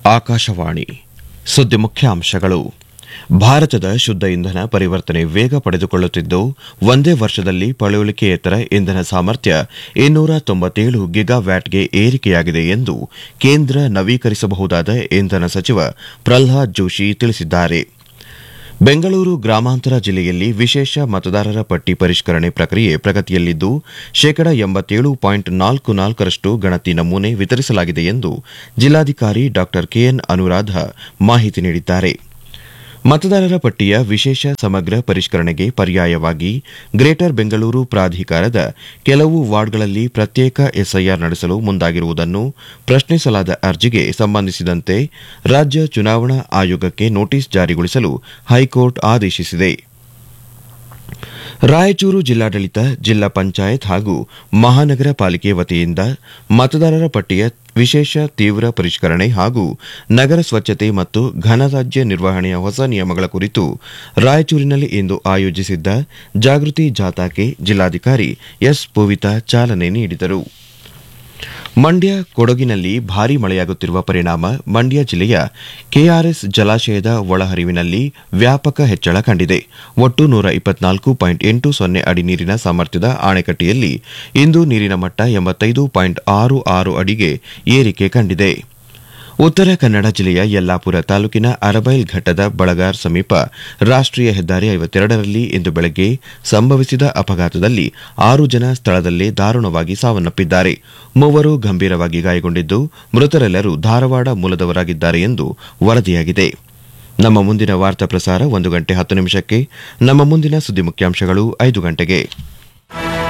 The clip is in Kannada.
ಆಕಾಶವಾಣಿ ಸುದ್ದಿ ಮುಖ್ಯಾಂಶಗಳು ಭಾರತದ ಶುದ್ಧ ಇಂಧನ ಪರಿವರ್ತನೆ ವೇಗ ಪಡೆದುಕೊಳ್ಳುತ್ತಿದ್ದು ಒಂದೇ ವರ್ಷದಲ್ಲಿ ಪಳೆಯುಳಿಕೆಯೇತರ ಇಂಧನ ಸಾಮರ್ಥ್ಯ ಇನ್ನೂರ ತೊಂಬತ್ತೇಳು ಗಿಗಾವ್ಯಾಟ್ಗೆ ಏರಿಕೆಯಾಗಿದೆ ಎಂದು ಕೇಂದ್ರ ನವೀಕರಿಸಬಹುದಾದ ಇಂಧನ ಸಚಿವ ಪ್ರಲ್ಹಾದ್ ಜೋಶಿ ತಿಳಿಸಿದ್ದಾರೆ ಬೆಂಗಳೂರು ಗ್ರಾಮಾಂತರ ಜಿಲ್ಲೆಯಲ್ಲಿ ವಿಶೇಷ ಮತದಾರರ ಪಟ್ಟಿ ಪರಿಷ್ಕರಣೆ ಪ್ರಕ್ರಿಯೆ ಪ್ರಗತಿಯಲ್ಲಿದ್ದು ಶೇಕಡ ಎಂಬತ್ತೇಳು ಪಾಯಿಂಟ್ ನಾಲ್ಕು ನಾಲ್ಕರಷ್ಟು ಗಣತಿ ನಮೂನೆ ವಿತರಿಸಲಾಗಿದೆ ಎಂದು ಜಿಲ್ಲಾಧಿಕಾರಿ ಡಾ ಕೆಎನ್ ಅನುರಾಧ ಮಾಹಿತಿ ನೀಡಿದ್ದಾರೆ ಮತದಾರರ ಪಟ್ಟಿಯ ವಿಶೇಷ ಸಮಗ್ರ ಪರಿಷ್ಕರಣೆಗೆ ಪರ್ಯಾಯವಾಗಿ ಗ್ರೇಟರ್ ಬೆಂಗಳೂರು ಪ್ರಾಧಿಕಾರದ ಕೆಲವು ವಾರ್ಡ್ಗಳಲ್ಲಿ ಪ್ರತ್ಯೇಕ ಎಸ್ಐಆರ್ ನಡೆಸಲು ಮುಂದಾಗಿರುವುದನ್ನು ಪ್ರಶ್ನಿಸಲಾದ ಅರ್ಜಿಗೆ ಸಂಬಂಧಿಸಿದಂತೆ ರಾಜ್ಯ ಚುನಾವಣಾ ಆಯೋಗಕ್ಕೆ ನೋಟಿಸ್ ಜಾರಿಗೊಳಿಸಲು ಹೈಕೋರ್ಟ್ ಆದೇಶಿಸಿದೆ ರಾಯಚೂರು ಜಿಲ್ಲಾಡಳಿತ ಜಿಲ್ಲಾ ಪಂಚಾಯತ್ ಹಾಗೂ ಮಹಾನಗರ ಪಾಲಿಕೆ ವತಿಯಿಂದ ಮತದಾರರ ಪಟ್ಟಿಯ ವಿಶೇಷ ತೀವ್ರ ಪರಿಷ್ಕರಣೆ ಹಾಗೂ ನಗರ ಸ್ವಚ್ಛತೆ ಮತ್ತು ಘನತ್ಯಾಜ್ಯ ನಿರ್ವಹಣೆಯ ಹೊಸ ನಿಯಮಗಳ ಕುರಿತು ರಾಯಚೂರಿನಲ್ಲಿ ಇಂದು ಆಯೋಜಿಸಿದ್ದ ಜಾಗೃತಿ ಜಾಥಾಕ್ಕೆ ಜಿಲ್ಲಾಧಿಕಾರಿ ಎಸ್ ಪೂವಿತಾ ಚಾಲನೆ ನೀಡಿದರು ಮಂಡ್ಯ ಕೊಡಗಿನಲ್ಲಿ ಭಾರೀ ಮಳೆಯಾಗುತ್ತಿರುವ ಪರಿಣಾಮ ಮಂಡ್ಯ ಜಿಲ್ಲೆಯ ಕೆಆರ್ಎಸ್ ಜಲಾಶಯದ ಒಳಹರಿವಿನಲ್ಲಿ ವ್ಯಾಪಕ ಹೆಚ್ಚಳ ಕಂಡಿದೆ ಒಟ್ಟು ನೂರ ಇಪ್ಪತ್ನಾಲ್ಕು ಪಾಯಿಂಟ್ ಎಂಟು ಸೊನ್ನೆ ಅಡಿ ನೀರಿನ ಸಾಮರ್ಥ್ಯದ ಅಣೆಕಟ್ಟೆಯಲ್ಲಿ ಇಂದು ನೀರಿನ ಮಟ್ಟ ಎಂಬತ್ತೈದು ಪಾಯಿಂಟ್ ಆರು ಆರು ಅಡಿಗೆ ಏರಿಕೆ ಕಂಡಿದೆ ಉತ್ತರ ಕನ್ನಡ ಜಿಲ್ಲೆಯ ಯಲ್ಲಾಪುರ ತಾಲೂಕಿನ ಅರಬೈಲ್ ಘಟ್ಟದ ಬಳಗಾರ್ ಸಮೀಪ ರಾಷ್ಟೀಯ ಹೆದ್ದಾರಿ ಐವತ್ತೆರಡರಲ್ಲಿ ಇಂದು ಬೆಳಗ್ಗೆ ಸಂಭವಿಸಿದ ಅಪಘಾತದಲ್ಲಿ ಆರು ಜನ ಸ್ಥಳದಲ್ಲೇ ದಾರುಣವಾಗಿ ಸಾವನ್ನಪ್ಪಿದ್ದಾರೆ ಮೂವರು ಗಂಭೀರವಾಗಿ ಗಾಯಗೊಂಡಿದ್ದು ಮೃತರೆಲ್ಲರೂ ಧಾರವಾಡ ಮೂಲದವರಾಗಿದ್ದಾರೆ ಎಂದು ವರದಿಯಾಗಿದೆ ನಮ್ಮ ಮುಂದಿನ ವಾರ್ತಾ ಪ್ರಸಾರ ಒಂದು ಗಂಟೆ ಹತ್ತು ನಿಮಿಷಕ್ಕೆ ನಮ್ಮ ಮುಂದಿನ ಸುದ್ದಿ ಮುಖ್ಯಾಂಶಗಳು ಐದು ಗಂಟೆಗೆ